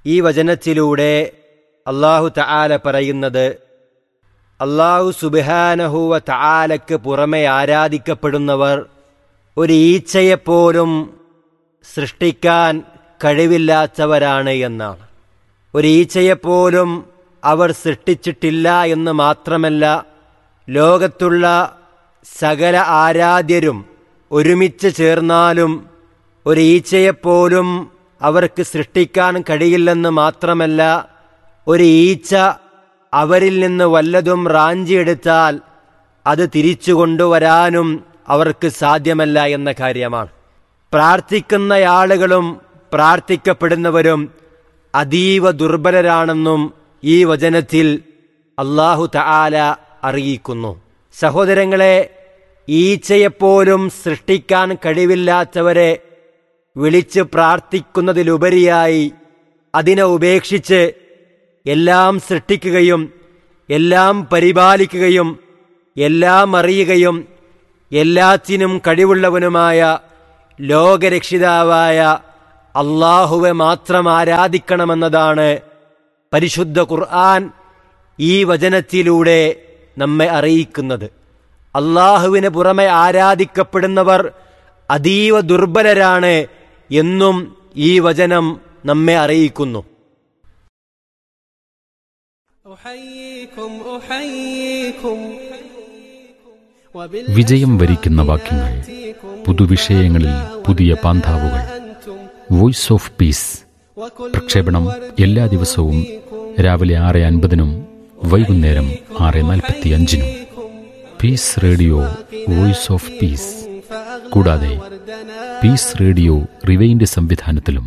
ഈ വചനത്തിലൂടെ അള്ളാഹു തആല പറയുന്നത് അള്ളാഹു സുബിഹാനഹുവ തആലക്ക് പുറമെ ആരാധിക്കപ്പെടുന്നവർ ഒരു ഈച്ചയെപ്പോലും സൃഷ്ടിക്കാൻ കഴിവില്ലാത്തവരാണ് എന്നാണ് ഒരു ഈച്ചയെപ്പോലും അവർ സൃഷ്ടിച്ചിട്ടില്ല എന്ന് മാത്രമല്ല ലോകത്തുള്ള സകല ആരാധ്യരും ഒരുമിച്ച് ചേർന്നാലും ഒരു ഈച്ചയെപ്പോലും അവർക്ക് സൃഷ്ടിക്കാൻ കഴിയില്ലെന്ന് മാത്രമല്ല ഒരു ഈച്ച അവരിൽ നിന്ന് വല്ലതും റാഞ്ചിയെടുത്താൽ അത് തിരിച്ചു കൊണ്ടുവരാനും അവർക്ക് സാധ്യമല്ല എന്ന കാര്യമാണ് പ്രാർത്ഥിക്കുന്ന ആളുകളും പ്രാർത്ഥിക്കപ്പെടുന്നവരും അതീവ ദുർബലരാണെന്നും ഈ വചനത്തിൽ അള്ളാഹു തആല അറിയിക്കുന്നു സഹോദരങ്ങളെ ഈച്ചയെപ്പോലും സൃഷ്ടിക്കാൻ കഴിവില്ലാത്തവരെ വിളിച്ച് പ്രാർത്ഥിക്കുന്നതിലുപരിയായി അതിനെ ഉപേക്ഷിച്ച് എല്ലാം സൃഷ്ടിക്കുകയും എല്ലാം പരിപാലിക്കുകയും എല്ലാം അറിയുകയും എല്ലാത്തിനും കഴിവുള്ളവനുമായ ലോകരക്ഷിതാവായ അള്ളാഹുവെ മാത്രം ആരാധിക്കണമെന്നതാണ് പരിശുദ്ധ ഖുർആൻ ഈ വചനത്തിലൂടെ നമ്മെ അറിയിക്കുന്നത് അള്ളാഹുവിന് പുറമെ ആരാധിക്കപ്പെടുന്നവർ അതീവ ദുർബലരാണ് എന്നും ഈ വചനം നമ്മെ അറിയിക്കുന്നു വിജയം വരിക്കുന്ന വാക്യങ്ങൾ പുതുവിഷയങ്ങളിൽ പുതിയ പാന്താവുകൾ വോയിസ് ഓഫ് പീസ് പ്രക്ഷേപണം എല്ലാ ദിവസവും രാവിലെ ആറ് അൻപതിനും വൈകുന്നേരം ആറ് നാൽപ്പത്തി അഞ്ചിനും peace radio voice of peace കൂടാതെ പീസ് റേഡിയോ റിവൈൻഡ് സംവിധാനത്തിലും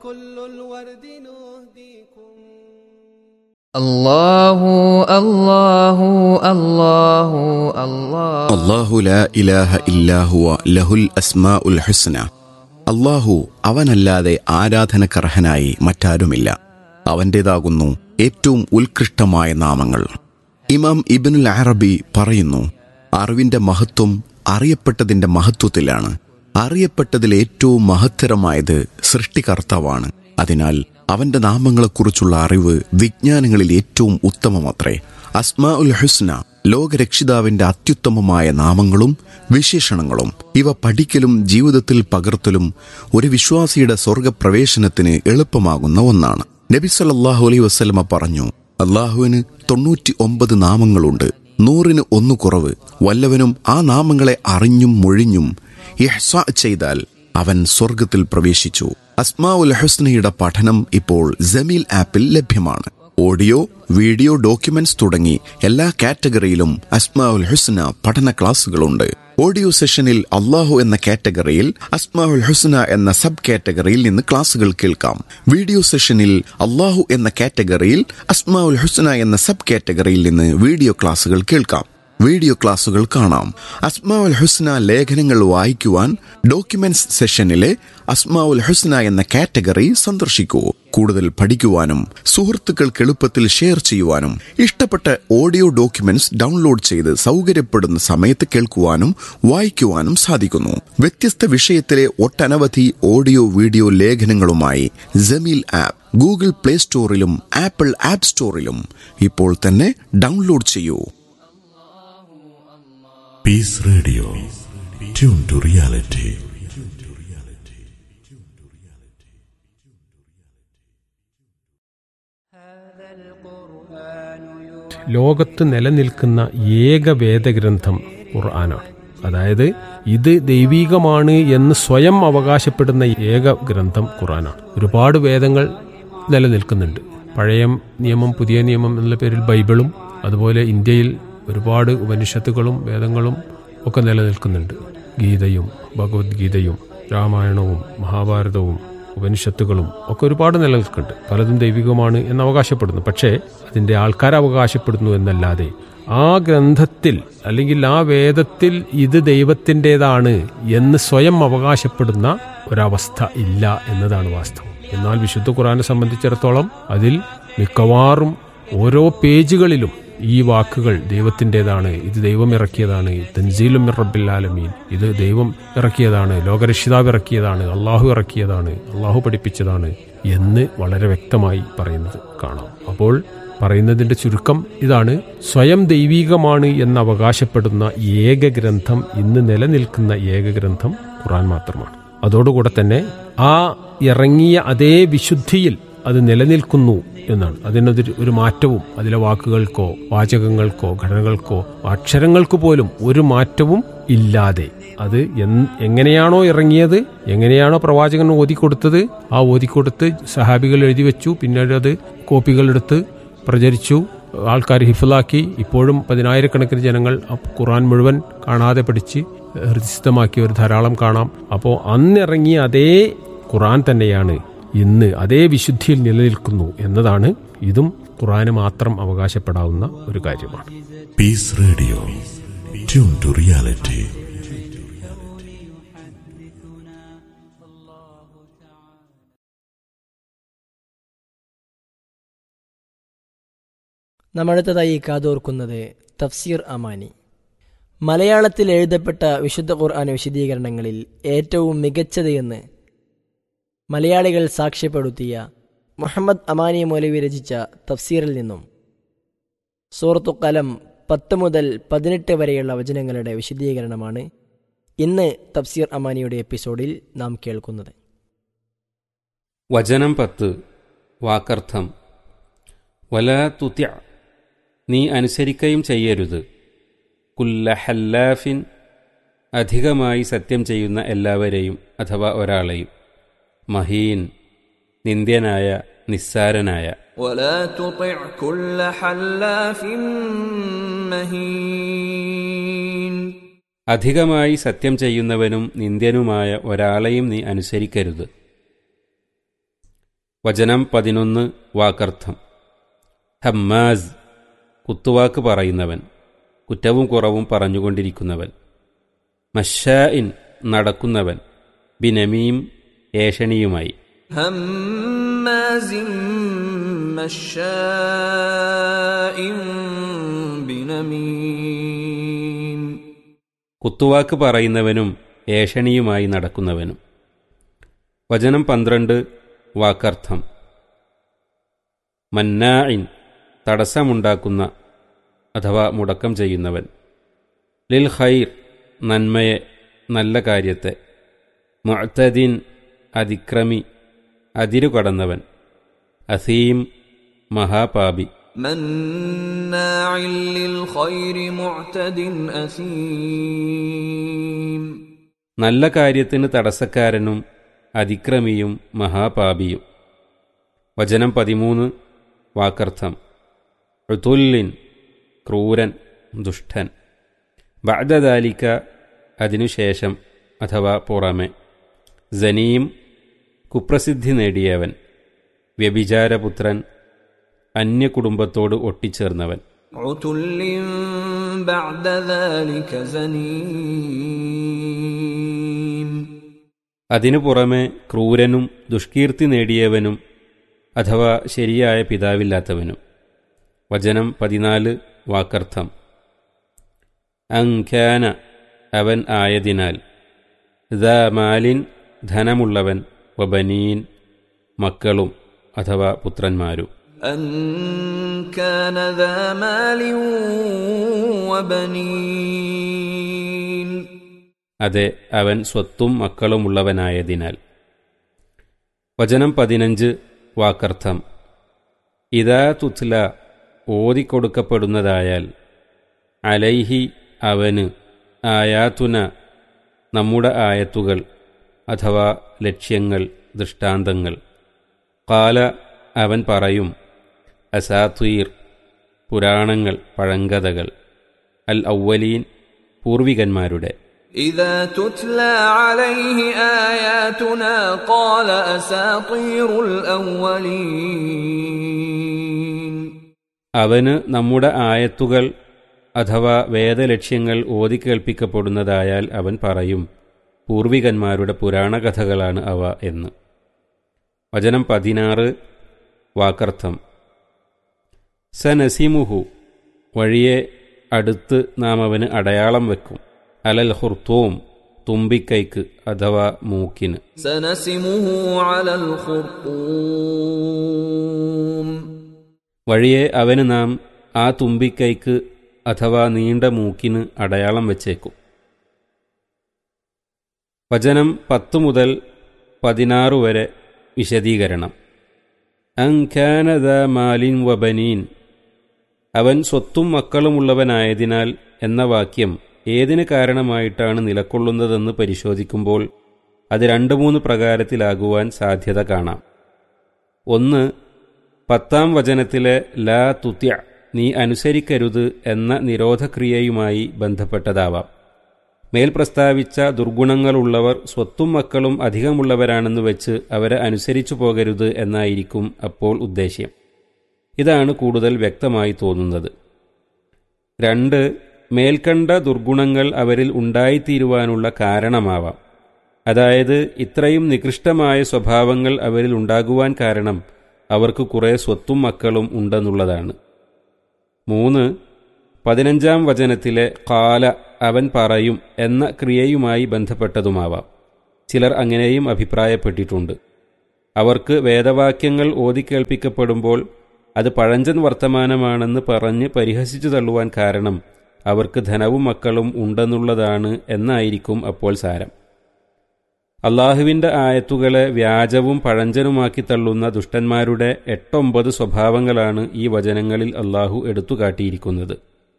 الله الله الله الله അള്ളാഹു ലാ ഇലാഹ ഇല്ലാഹുവ ലഹുൽ അസ്മാഉൽ ഹുസ്ന അള്ളാഹു അവനല്ലാതെ ആരാധനക്കർഹനായി മറ്റാരുമില്ല അവൻ്റേതാകുന്നു ഏറ്റവും ഉത്കൃഷ്ടമായ നാമങ്ങൾ ഇമാം ഇബിനുൽ അറബി പറയുന്നു അറിവിന്റെ മഹത്വം അറിയപ്പെട്ടതിന്റെ മഹത്വത്തിലാണ് അറിയപ്പെട്ടതിൽ ഏറ്റവും മഹത്തരമായത് സൃഷ്ടികർത്താവാണ് അതിനാൽ അവന്റെ നാമങ്ങളെക്കുറിച്ചുള്ള അറിവ് വിജ്ഞാനങ്ങളിൽ ഏറ്റവും ഉത്തമമത്രേ അസ്മാ ഉൽ ഹുസ്ന ലോകരക്ഷിതാവിന്റെ അത്യുത്തമമായ നാമങ്ങളും വിശേഷണങ്ങളും ഇവ പഠിക്കലും ജീവിതത്തിൽ പകർത്തലും ഒരു വിശ്വാസിയുടെ സ്വർഗപ്രവേശനത്തിന് എളുപ്പമാകുന്ന ഒന്നാണ് നബി സല്ലല്ലാഹു അലൈഹി വസല്ലമ പറഞ്ഞു അള്ളാഹുവിന് തൊണ്ണൂറ്റി ഒമ്പത് നാമങ്ങളുണ്ട് നൂറിന് ഒന്ന് കുറവ് വല്ലവനും ആ നാമങ്ങളെ അറിഞ്ഞും മൊഴിഞ്ഞും ഇഹ്സ ചെയ്താൽ അവൻ സ്വർഗത്തിൽ പ്രവേശിച്ചു അസ്മാ ഉൽ ഹുസ്നയുടെ പഠനം ഇപ്പോൾ ജമീൽ ആപ്പിൽ ലഭ്യമാണ് ഓഡിയോ വീഡിയോ ഡോക്യുമെന്റ്സ് തുടങ്ങി എല്ലാ കാറ്റഗറിയിലും അസ്മാ ഉൽ ഹുസ്ന പഠന ക്ലാസുകളുണ്ട് ഓഡിയോ സെഷനിൽ അള്ളാഹു എന്ന കാറ്റഗറിയിൽ അസ്മാ ഉൽ ഹുസ്ന എന്ന സബ് കാറ്റഗറിയിൽ നിന്ന് ക്ലാസുകൾ കേൾക്കാം വീഡിയോ സെഷനിൽ അള്ളാഹു എന്ന കാറ്റഗറിയിൽ അസ്മാ ഉൽ ഹുസ്ന എന്ന സബ് കാറ്റഗറിയിൽ നിന്ന് വീഡിയോ ക്ലാസുകൾ കേൾക്കാം വീഡിയോ ക്ലാസുകൾ കാണാം അസ്മാഉൽ ഹുസ്ന ലേഖനങ്ങൾ വായിക്കുവാൻ ഡോക്യുമെന്റ്സ് സെഷനിലെ അസ്മാഉൽ ഹുസ്ന എന്ന കാറ്റഗറി സന്ദർശിക്കൂ കൂടുതൽ പഠിക്കുവാനും സുഹൃത്തുക്കൾക്ക് എളുപ്പത്തിൽ ഷെയർ ചെയ്യുവാനും ഇഷ്ടപ്പെട്ട ഓഡിയോ ഡോക്യുമെന്റ്സ് ഡൗൺലോഡ് ചെയ്ത് സൗകര്യപ്പെടുന്ന സമയത്ത് കേൾക്കുവാനും വായിക്കുവാനും സാധിക്കുന്നു വ്യത്യസ്ത വിഷയത്തിലെ ഒട്ടനവധി ഓഡിയോ വീഡിയോ ലേഖനങ്ങളുമായി ജമീൽ ആപ്പ് ഗൂഗിൾ പ്ലേ സ്റ്റോറിലും ആപ്പിൾ ആപ്പ് സ്റ്റോറിലും ഇപ്പോൾ തന്നെ ഡൗൺലോഡ് ചെയ്യൂ Peace Radio. Tune to reality. ലോകത്ത് നിലനിൽക്കുന്ന ഏക വേദഗ്രന്ഥം ഖുർആനാണ് അതായത് ഇത് ദൈവീകമാണ് എന്ന് സ്വയം അവകാശപ്പെടുന്ന ഏക ഗ്രന്ഥം ഖുർആനാണ് ഒരുപാട് വേദങ്ങൾ നിലനിൽക്കുന്നുണ്ട് പഴയ നിയമം പുതിയ നിയമം എന്നുള്ള പേരിൽ ബൈബിളും അതുപോലെ ഇന്ത്യയിൽ ഒരുപാട് ഉപനിഷത്തുകളും വേദങ്ങളും ഒക്കെ നിലനിൽക്കുന്നുണ്ട് ഗീതയും ഭഗവത്ഗീതയും രാമായണവും മഹാഭാരതവും ഉപനിഷത്തുകളും ഒക്കെ ഒരുപാട് നിലനിൽക്കുന്നുണ്ട് പലതും ദൈവികമാണ് എന്ന് അവകാശപ്പെടുന്നു പക്ഷേ അതിൻ്റെ ആൾക്കാർ അവകാശപ്പെടുന്നു എന്നല്ലാതെ ആ ഗ്രന്ഥത്തിൽ അല്ലെങ്കിൽ ആ വേദത്തിൽ ഇത് ദൈവത്തിൻ്റെതാണ് എന്ന് സ്വയം അവകാശപ്പെടുന്ന ഒരവസ്ഥ ഇല്ല എന്നതാണ് വാസ്തവം എന്നാൽ വിശുദ്ധ ഖുറാനെ സംബന്ധിച്ചിടത്തോളം അതിൽ മിക്കവാറും ഓരോ പേജുകളിലും ഈ വാക്കുകൾ ദൈവത്തിൻ്റെതാണ് ഇത് ദൈവം ഇറക്കിയതാണ് തൻസീലും റബ്ബിൽ ആലമീൻ ഇത് ദൈവം ഇറക്കിയതാണ് ലോകരക്ഷിതാവ് ഇറക്കിയതാണ് അള്ളാഹു ഇറക്കിയതാണ് അള്ളാഹു പഠിപ്പിച്ചതാണ് എന്ന് വളരെ വ്യക്തമായി പറയുന്നത് കാണാം അപ്പോൾ പറയുന്നതിന്റെ ചുരുക്കം ഇതാണ് സ്വയം ദൈവീകമാണ് എന്ന് അവകാശപ്പെടുന്ന ഏക ഗ്രന്ഥം ഇന്ന് നിലനിൽക്കുന്ന ഏക ഗ്രന്ഥം ഖുറാൻ മാത്രമാണ് അതോടുകൂടെ തന്നെ ആ ഇറങ്ങിയ അതേ വിശുദ്ധിയിൽ അത് നിലനിൽക്കുന്നു എന്നാണ് അതിനൊരു ഒരു മാറ്റവും അതിലെ വാക്കുകൾക്കോ വാചകങ്ങൾക്കോ ഘടനകൾക്കോ അക്ഷരങ്ങൾക്ക് പോലും ഒരു മാറ്റവും ഇല്ലാതെ അത് എൻ- എങ്ങനെയാണോ ഇറങ്ങിയത് എങ്ങനെയാണോ പ്രവാചകൻ ഓതിക്കൊടുത്തത് ആ ഓതിക്കൊടുത്ത് സഹാബികൾ എഴുതി വെച്ചു പിന്നീട് അത് കോപ്പികളെടുത്ത് പ്രചരിച്ചു ആൾക്കാർ ഹിഫിലാക്കി ഇപ്പോഴും പതിനായിരക്കണക്കിന് ജനങ്ങൾ ആ ഖുറാൻ മുഴുവൻ കാണാതെ പഠിച്ച് ഹൃദയസ്ഥമാക്കിയവർ ധാരാളം കാണാം അപ്പോൾ അന്നിറങ്ങിയ അതേ ഖുറാൻ തന്നെയാണ് ഇന്ന് അതേ വിശുദ്ധിയിൽ നിലനിൽക്കുന്നു എന്നതാണ് ഇതും ഖുറാന് മാത്രം അവകാശപ്പെടാവുന്ന ഒരു കാര്യമാണ് Peace Radio. Tune to reality. നമ്മളടുത്തതായി കാതോർക്കുന്നത് തഫ്സീർ അമാനി മലയാളത്തിൽ എഴുതപ്പെട്ട വിശുദ്ധ ഖുർആൻ വിശദീകരണങ്ങളിൽ ഏറ്റവും മികച്ചത് എന്ന് മലയാളികൾ സാക്ഷ്യപ്പെടുത്തിയ മുഹമ്മദ് അമാനി മൗലവി രചിച്ച തഫ്സീറിൽ നിന്നും സൂറത്തു കലം പത്ത് മുതൽ പതിനെട്ട് വരെയുള്ള വചനങ്ങളുടെ വിശദീകരണമാണ് ഇന്ന് തഫ്സീർ അമാനിയുടെ എപ്പിസോഡിൽ നാം കേൾക്കുന്നത് വചനം പത്ത് വാക്കർത്ഥം വല തുത്യ നീ അനുസരിക്കുകയും ചെയ്യരുത് കുല്ല ഹല്ലാഫിൻ അധികമായി സത്യം ചെയ്യുന്ന എല്ലാവരെയും അഥവാ ഒരാളെയും മഹീൻ നിന്ദ്യനായ നിസ്സാരനായ ولا تطع كل حلاف مهين അധികമായി സത്യം ചെയ്യുന്നവനും നിന്ദ്യനുമായ ഒരാളെയും നീ അനുസരിക്കരുത് വചനം പതിനൊന്ന് വാക്കർത്ഥം ഹമ്മാസ് കുത്തുവാക്ക് പറയുന്നവൻ കുറ്റവും കുറവും പറഞ്ഞുകൊണ്ടിരിക്കുന്നവൻ മഷാഇൻ നടക്കുന്നവൻ ബിനമീം ഏഷണിയുമായി هماز مشاء بنميم കുത്തുവാക്ക് പറയുന്നവനും ഏഷണിയുമായി നടക്കുന്നവനും വചനം പന്ത്രണ്ട് വാക്കർത്ഥം മന്നാഇൻ തടസ്സമുണ്ടാക്കുന്ന അഥവാ മുടക്കം ചെയ്യുന്നവൻ ലിൽ ഖൈർ നന്മയെ നല്ല കാര്യത്തെ മുഅ്തദിൻ അതിക്രമി അതിരുകടന്നവൻ അസീം മഹാപാപി مناع للخير معتد أثيم നല്ല കാര്യത്തിന് തടസ്സക്കാരനും അതിക്രമിയും മഹാപാപിയും വചനം പതിമൂന്ന് വാക്കർത്ഥം ഋതുല്ലിൻ ക്രൂരൻ ദുഷ്ടൻ ബഅദദാലിക്ക അതിനുശേഷം അഥവാ പുറമെ ജനീം കുപ്രസിദ്ധി നേടിയവൻ വ്യഭിചാരപുത്രൻ അന്യകുടുംബത്തോട് ഒട്ടിച്ചേർന്നവൻ عتل بعد ذلك زنيم അതിനു പുറമെ ക്രൂരനും ദുഷ്കീർത്തി നേടിയവനും അഥവാ ശരിയായ പിതാവില്ലാത്തവനും വചനം പതിനാല് വാക്കർത്ഥം അങ്ഖ്യാന അവൻ ആയതിനാൽ ദ മാലിൻ ധനമുള്ളവൻ വബനീൻ മക്കളും അഥവാ പുത്രന്മാരും أن كان ذا مال وبنين അതെ അവൻ സ്വത്തും മക്കളുമുള്ളവനായതിനാൽ വചനം പതിനഞ്ച് വാക്കർത്ഥം ഇതാ തുത്ല ഓതിക്കൊടുക്കപ്പെടുന്നതായാൽ അലൈഹി അവന് ആയാത്തുന നമ്മുടെ ആയത്തുകൾ അഥവാ ലക്ഷ്യങ്ങൾ ദൃഷ്ടാന്തങ്ങൾ കാല അവൻ പറയും അസാത്വീർ പുരാണങ്ങൾ പഴങ്കഥകൾ അൽ ഔവലീൻ പൂർവികന്മാരുടെ إذا تتلى عليه آياتنا قال أساطير الأولين അവന് നമ്മുടെ ആയത്തുകൾ അഥവാ വേദലക്ഷ്യങ്ങൾ ഓതിക്കേൾപ്പിക്കപ്പെടുന്നതായാൽ അവൻ പറയും പൂർവികന്മാരുടെ പുരാണകഥകളാണ് അവ എന്ന് വചനം പതിനാറ് വാക്കർത്ഥം സനസിമുഹു വഴിയെ അടുത്ത് നാം അവന് അടയാളം വെക്കും അലൽ ഹുർത്തോം തുമ്പിക്കൈക്ക് അഥവാ മൂക്കിന് سنسمه على الخرطوم വഴിയെ അവന് നാം ആ തുമ്പിക്കൈക്ക് അഥവാ നീണ്ട മൂക്കിന് അടയാളം വെച്ചേക്കും വചനം പത്തു മുതൽ പതിനാറ് വരെ വിശദീകരണം അങ്കാനദ മാലിൻ വബനീൻ അവൻ സ്വത്തും മക്കളുമുള്ളവനായതിനാൽ എന്ന വാക്യം ഏതിന് കാരണമായിട്ടാണ് നിലക്കൊള്ളുന്നതെന്ന് പരിശോധിക്കുമ്പോൾ അത് രണ്ട് മൂന്ന് പ്രകാരത്തിലാകുവാൻ സാധ്യത കാണാം ഒന്ന് പത്താം വചനത്തിലെ ലാ തുത്യ നീ അനുസരിക്കരുത് എന്ന നിരോധക്രിയയുമായി ബന്ധപ്പെട്ടതാവാം മേൽ പ്രസ്താവിച്ച ദുർഗുണങ്ങളുള്ളവർ സ്വത്തും മക്കളും അധികമുള്ളവരാണെന്ന് വെച്ച് അവരെ അനുസരിച്ചു പോകരുത് എന്നായിരിക്കും അപ്പോൾ ഉദ്ദേശ്യം ഇതാണ് കൂടുതൽ വ്യക്തമായി തോന്നുന്നത് രണ്ട് മേൽക്കണ്ട ദുർഗുണങ്ങൾ അവരിൽ ഉണ്ടായിത്തീരുവാനുള്ള കാരണമാവാം അതായത് ഇത്രയും നികൃഷ്ടമായ സ്വഭാവങ്ങൾ അവരിൽ ഉണ്ടാകുവാൻ കാരണം അവർക്ക് കുറേ സ്വത്തും മക്കളും ഉണ്ടെന്നുള്ളതാണ് മൂന്ന് പതിനഞ്ചാം വചനത്തിലെ കാല അവൻ പറയും എന്ന ക്രിയയുമായി ബന്ധപ്പെട്ടതുമാവാം ചിലർ അങ്ങനെയും അഭിപ്രായപ്പെട്ടിട്ടുണ്ട് അവർക്ക് വേദവാക്യങ്ങൾ ഓതിക്കേൾപ്പിക്കപ്പെടുമ്പോൾ അത് പഴഞ്ചൻ വർത്തമാനമാണെന്ന് പറഞ്ഞ് പരിഹസിച്ചു തള്ളുവാൻ കാരണം അവർക്ക് ധനവും മക്കളും ഉണ്ടെന്നുള്ളതാണ് എന്നായിരിക്കും അപ്പോൾ സാരം അള്ളാഹുവിൻ്റെ ആയത്തുകളെ വ്യാജവും പഴഞ്ചനുമാക്കി തള്ളുന്ന ദുഷ്ടന്മാരുടെ എട്ടൊമ്പത് സ്വഭാവങ്ങളാണ് ഈ വചനങ്ങളിൽ അള്ളാഹു എടുത്തുകാട്ടിയിരിക്കുന്നത്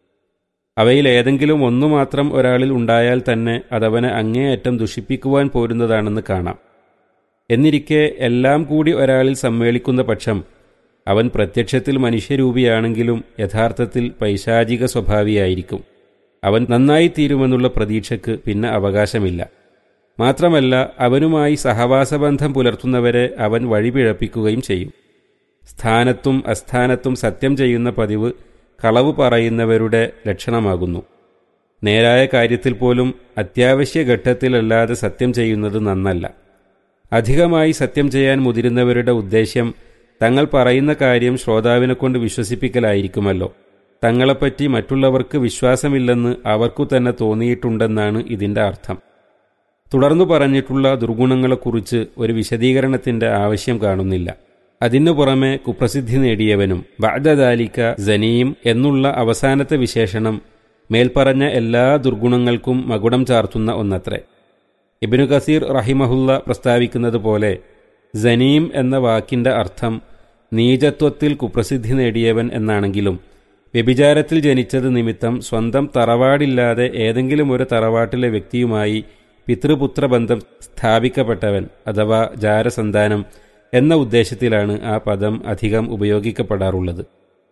അവയിൽ ഏതെങ്കിലും ഒന്നു മാത്രം ഒരാളിൽ ഉണ്ടായാൽ തന്നെ അതവനെ അങ്ങേയറ്റം ദുഷിപ്പിക്കുവാൻ പോരുന്നതാണെന്ന് കാണാം എന്നിരിക്കെ എല്ലാം കൂടി ഒരാളിൽ സമ്മേളിക്കുന്ന പക്ഷം അവൻ പ്രത്യക്ഷത്തിൽ മനുഷ്യരൂപിയാണെങ്കിലും യഥാർത്ഥത്തിൽ പൈശാചിക സ്വഭാവിയായിരിക്കും അവൻ നന്നായി തീരുമെന്നുള്ള പ്രതീക്ഷയ്ക്ക് പിന്നെ അവകാശമില്ല മാത്രമല്ല അവനുമായി സഹവാസബന്ധം പുലർത്തുന്നവരെ അവൻ വഴിപിഴപ്പിക്കുകയും ചെയ്യും സ്ഥാനത്തും അസ്ഥാനത്തും സത്യം ചെയ്യുന്ന പതിവ് കളവ് പറയുന്നവരുടെ ലക്ഷണമാകുന്നു നേരായ കാര്യത്തിൽ പോലും അത്യാവശ്യ ഘട്ടത്തിലല്ലാതെ സത്യം ചെയ്യുന്നത് നന്നല്ല അധികമായി സത്യം ചെയ്യാൻ മുതിരുന്നവരുടെ ഉദ്ദേശ്യം തങ്ങൾ പറയുന്ന കാര്യം ശ്രോതാവിനെ കൊണ്ട് വിശ്വസിപ്പിക്കലായിരിക്കുമല്ലോ തങ്ങളെപ്പറ്റി മറ്റുള്ളവർക്ക് വിശ്വാസമില്ലെന്ന് അവർക്കു തന്നെ തോന്നിയിട്ടുണ്ടെന്നാണ് ഇതിൻ്റെ അർത്ഥം തുടർന്നു പറഞ്ഞിട്ടുള്ള ദുർഗുണങ്ങളെക്കുറിച്ച് ഒരു വിശദീകരണത്തിന്റെ ആവശ്യം കാണുന്നില്ല അതിനു പുറമെ കുപ്രസിദ്ധി നേടിയവനും വഅദദാലിക ജനീം എന്നുള്ള അവസാനത്തെ വിശേഷണം മേൽപ്പറഞ്ഞ എല്ലാ ദുർഗുണങ്ങൾക്കും മകുടം ചാർത്തുന്ന ഒന്നത്രേ ഇബിനു കസീർ റഹിമഹുല്ല പ്രസ്താവിക്കുന്നത് പോലെ ജനീം എന്ന വാക്കിന്റെ അർത്ഥം നീചത്വത്തിൽ കുപ്രസിദ്ധി നേടിയവൻ എന്നാണെങ്കിലും വ്യഭിചാരത്തിൽ ജനിച്ചത് നിമിത്തം സ്വന്തം തറവാടില്ലാതെ ഏതെങ്കിലും ഒരു തറവാട്ടിലെ വ്യക്തിയുമായി പിതൃപുത്രബന്ധം സ്ഥാപിക്കപ്പെട്ടവൻ അഥവാ ജാരസന്താനം എന്ന ഉദ്ദേശത്തിലാണ് ആ പദം അധികം ഉപയോഗിക്കപ്പെടാറുള്ളത്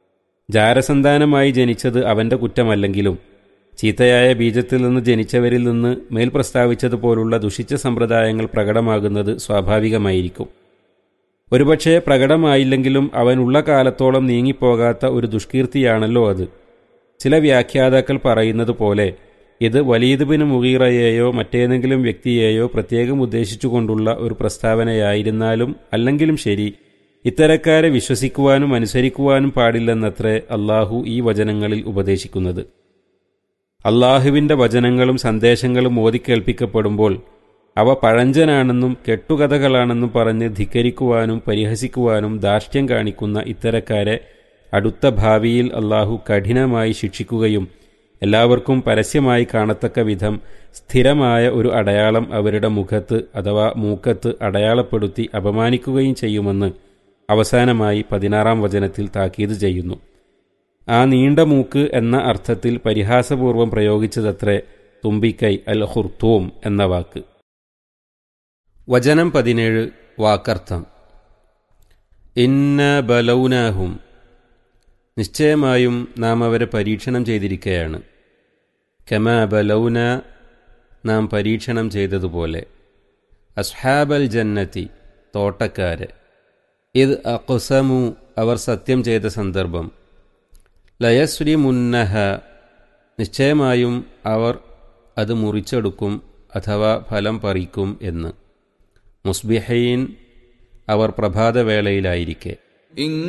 ജാരസന്താനമായി ജനിച്ചത് അവന്റെ കുറ്റമല്ലെങ്കിലും ചീത്തയായ ബീജത്തിൽ നിന്ന് ജനിച്ചവരിൽ നിന്ന് മേൽ പ്രസ്താവിച്ചതുപോലുള്ള ദുഷിച്ച സമ്പ്രദായങ്ങൾ പ്രകടമാകുന്നത് സ്വാഭാവികമായിരിക്കും ഒരുപക്ഷെ പ്രകടമായില്ലെങ്കിലും അവനുള്ള കാലത്തോളം നീങ്ങിപ്പോകാത്ത ഒരു ദുഷ്കീർത്തിയാണല്ലോ അത് ചില വ്യാഖ്യാതാക്കൾ പറയുന്നത് പോലെ ഇത് വലീദ് ബിൻ മുഗീറയെയോ മറ്റേതെങ്കിലും വ്യക്തിയെയോ പ്രത്യേകം ഉദ്ദേശിച്ചുകൊണ്ടുള്ള ഒരു പ്രസ്താവനയായിരുന്നാലും അല്ലെങ്കിലും ശരി ഇത്തരക്കാരെ വിശ്വസിക്കുവാനും അനുസരിക്കുവാനും പാടില്ലെന്നത്രേ അള്ളാഹു ഈ വചനങ്ങളിൽ ഉപദേശിക്കുന്നത് അള്ളാഹുവിൻ്റെ വചനങ്ങളും സന്ദേശങ്ങളും ഓതിക്കേൾപ്പിക്കപ്പെടുമ്പോൾ അവ പഴഞ്ചനാണെന്നും കെട്ടുകഥകളാണെന്നും പറഞ്ഞ് ധിക്കരിക്കുവാനും പരിഹസിക്കുവാനും ധാർഷ്ട്യം കാണിക്കുന്ന ഇത്തരക്കാരെ അടുത്ത ഭാവിയിൽ അള്ളാഹു കഠിനമായി ശിക്ഷിക്കുകയും എല്ലാവർക്കും പരസ്യമായി കാണത്തക്ക വിധം സ്ഥിരമായ ഒരു അടയാളം അവരുടെ മുഖത്ത് അഥവാ മൂക്കത്ത് അടയാളപ്പെടുത്തി അപമാനിക്കുകയും ചെയ്യുമെന്ന് അവസാനമായി പതിനാറാം വചനത്തിൽ താക്കീത് ചെയ്യുന്നു ആ നീണ്ട മൂക്ക് എന്ന അർത്ഥത്തിൽ പരിഹാസപൂർവം പ്രയോഗിച്ചതത്രേ തുമ്പിക്കൈ അൽ ഹുർത്തൂം എന്ന വാക്ക് വചനം പതിനേഴ് വാക്കർത്ഥം ഇന്ന ബലൗനാഹും നിശ്ചയമായും നാം അവരെ പരീക്ഷണം ചെയ്തിരിക്കുകയാണ് കമ ബലൗന നാം പരീക്ഷണം ചെയ്തതുപോലെ അസ്ഹാബൽ ജന്നത്തി തോട്ടക്കാരെ ഇത് അഖുസമു അവർ സത്യം ചെയ്ത സന്ദർഭം ലയശ്രീ മുന്നഹ നിശ്ചയമായും അവർ അത് മുറിച്ചെടുക്കും അഥവാ ഫലം പറിക്കും എന്ന് മുസ്ബിഹൈൻ അവർ പ്രഭാതവേളയിലായിരിക്കെ إن